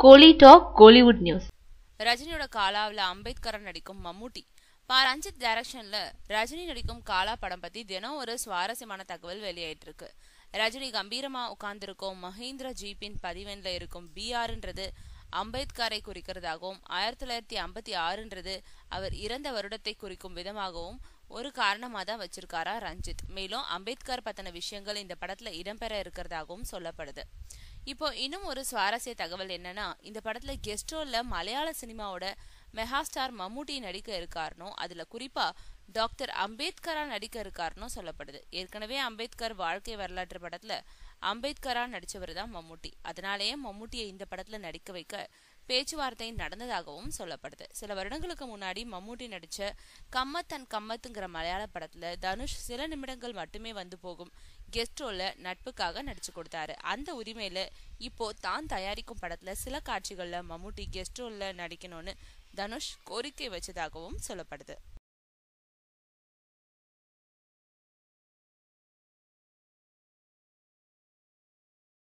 கோலி talk Kollywood news ரஜினியோட காலாவில் அம்பேத்கரை நடிக்கும் மம்முட்டி பா ரஞ்சித் டைரக்ஷன்ல ரஜினி நடிக்கும் காலா படம் பத்தி தினம் ஒரு சுவாரஸ்யமான தகவல் வெளியாயிட்டு இருக்கு ரஜினி கம்பீரமா உட்கார்ந்திருக்கும் மஹேந்திர ஜீப்பின் பதிவெண்ல இருக்கும் பிஆர்ன்றது அம்பேத்கரை குறிக்கிறதாகவும் ஆயிரத்தி தொள்ளாயிரத்தி ஐம்பத்தி ஆறுன்றது அவர் இறந்த வருடத்தை குறிக்கும் விதமாகவும் ஒரு காரணமா தான் வச்சிருக்காரா ரஞ்சித் மேலும் அம்பேத்கர் பத்தின விஷயங்கள் இந்த படத்துல இடம்பெற இருக்கிறதாகவும் சொல்லப்படுது இப்போ இன்னும் ஒரு சுவாரஸ்ய தகவல் என்னன்னா இந்த படத்துல கெஸ்ட் ரோல்ல மலையாள சினிமாவோட மெகாஸ்டார் மம்முட்டி நடிக்க இருக்காருனோ அதுல குறிப்பா டாக்டர் அம்பேத்கரா நடிக்க இருக்காருனோ சொல்லப்படுது ஏற்கனவே அம்பேத்கர் வாழ்க்கை வரலாற்று படத்துல அம்பேத்கரா நடிச்சவர் தான் மம்முட்டி அதனாலேயே மம்முட்டியை இந்த படத்துல நடிக்க வைக்க பேச்சுவார்த்தை நடந்ததாகவும் சொல்லப்படுது சில வருடங்களுக்கு முன்னாடி மம்முட்டி நடிச்ச கம்மத்தன் கம்மத்துங்கிற மலையாள படத்துல தனுஷ் சில நிமிடங்கள் மட்டுமே வந்து போகும் கெஸ்ட் ரோல்ல நட்புக்காக நடிச்சு கொடுத்தாரு அந்த உரிமையில இப்போ தான் தயாரிக்கும் படத்துல சில காட்சிகள்ல மம்முட்டி கெஸ்ட் ரோல்ல நடிக்கணும்னு தனுஷ் கோரிக்கை வச்சதாகவும் சொல்லப்படுது